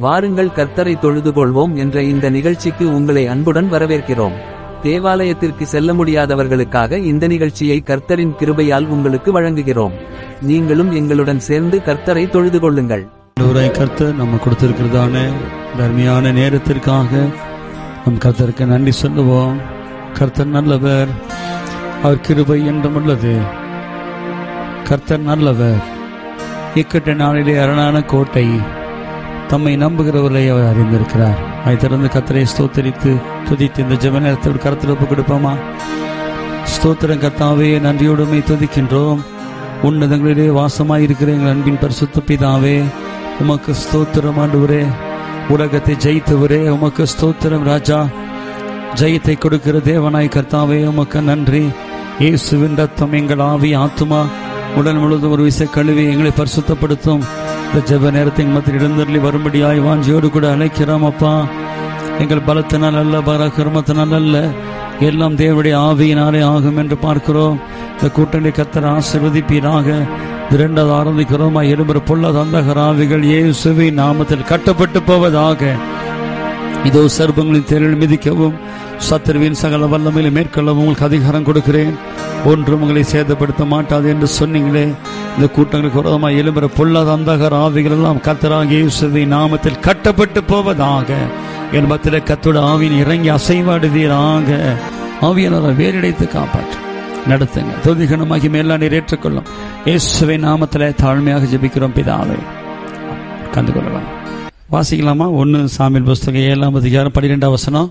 வாருங்கள் கர்த்தரை தொழுது கொள்வோம் என்ற இந்த நிகழ்ச்சிக்கு உங்களை அன்புடன் வரவேற்கிறோம் தேவாலயத்திற்கு செல்ல முடியாதவர்களுக்காக இந்த நிகழ்ச்சியை கர்த்தரின் கிருபையால் உங்களுக்கு வழங்குகிறோம் நீங்களும் எங்களுடன் சேர்ந்து கர்த்தரை தொழுது கொள்ளுங்கள் ஆண்டவரை கர்த்தர் நம்ம கொடுத்திருக்கிறதான தர்மியான நேரத்திற்காக நம் கர்த்தருக்கு நன்றி சொல்லுவோம் கர்த்தர் நல்லவர் அவர் கிருபை என்றும் உள்ளது கர்த்தர் நல்லவர் இக்கட்ட நாளிலே அரணான கோட்டை தம்மை நம்புகிறவர்களை அவர் அறிந்திருக்கிறார் அதை திறந்து கர்த்தரை ஸ்தோத்தரித்து துதித்து இந்த ஜெப நேரத்தோடு கருத்தில் ஒப்பு கொடுப்போமா ஸ்தோத்திரம் கர்த்தாவே நன்றியோடுமை துதிக்கின்றோம் உன்னதங்களிலே வாசமாயிருக்கிற எங்கள் அன்பின் பரிசுத்த பிதாவே உமக்கு ஸ்தோத்திரம் ஆண்டவரே உலகத்தை ஜெயித்தவரே உமக்கு ஸ்தோத்திரம் ராஜா ஜெயத்தை கொடுக்கிற தேவனாய் கர்த்தாவே உமக்கு நன்றி இயேசுவின் ரத்தம் எங்கள் ஆவி ஆத்துமா உடல் முழுவதும் ஒரு விசை கழுவி எங்களை பரிசுத்தப்படுத்தும் இந்த ஜெப நேரத்தின் மத்தியில் இடந்தருளி வரும்படியாய் வாஞ்சியோடு கூட அழைக்கிறோம் அப்பா எங்கள் பலத்தினால் அல்ல பராக்கிரமத்தினால் அல்ல எல்லாம் தேவனுடைய ஆவியினாலே ஆகும் என்று பார்க்கிறோம் இந்த கூட்டணி கத்தர் ஆசிர்வதிப்பீராக இரண்டாவது ஆரம்பிக்கிறோம் இருபது பொல்லாத அந்தகர ஆவிகள் இயேசுவி நாமத்தில் கட்டப்பட்டு போவதாக இதோ சர்பங்களின் தேரில் மிதிக்கவும் சத்துருவின் சகல வல்லமையில மேற்கொள்ளவும் உங்களுக்கு அதிகாரம் கொடுக்கிறேன் ஒன்றும் உங்களை சேதப்படுத்த மாட்டாது என்று சொன்னீங்களே இந்த கூட்டங்களுக்கு விரோதமாக எழும்புற பொல்லாத அந்தகர ஆவிகள் எல்லாம் கத்தராக இயேசுவி நாமத்தில் கட்டப்பட்டு போவதாக என் மத்தில கத்தோட ஆவியின் இறங்கி அசைவாடுவீராக ஆவியானவரை வேறிடைத்து காப்பாற்று நடத்துங்க தொதிகணமாகி மேலா நீர் ஏற்றுக்கொள்ளும் இயேசுவை நாமத்தில் தாழ்மையாக ஜெபிக்கிறோம் பிதாவே கண்டு கொள்ளலாம் வாசிக்கலாமா ஒன்று சாமியல் புஸ்தகம் ஏழாம் அதிகாரம் பன்னிரெண்டாம் வசனம்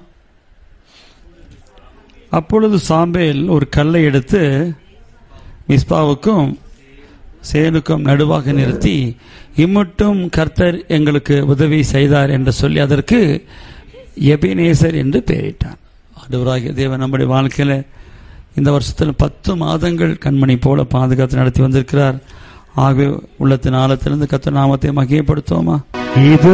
அப்பொழுது சாம்பேல் ஒரு கல்லை எடுத்து மிஸ்பாவுக்கும் சேனுக்கும் நடுவாக நிறுத்தி இம்மட்டும் கர்த்தர் எங்களுக்கு உதவி செய்தார் என்று சொல்லி அதற்கு எபினேசர் என்று பெயரிட்டான் ஆண்டவராகிய தேவன் நம்முடைய வாழ்க்கையில இந்த வருஷத்தில் பத்து மாதங்கள் கண்மணி போல பாதுகாத்து நடத்தி வந்திருக்கிறார் ஆகவே உள்ளத்தின் ஆழத்திலிருந்து கத்த நாமத்தை மகியப்படுத்துவோமா இது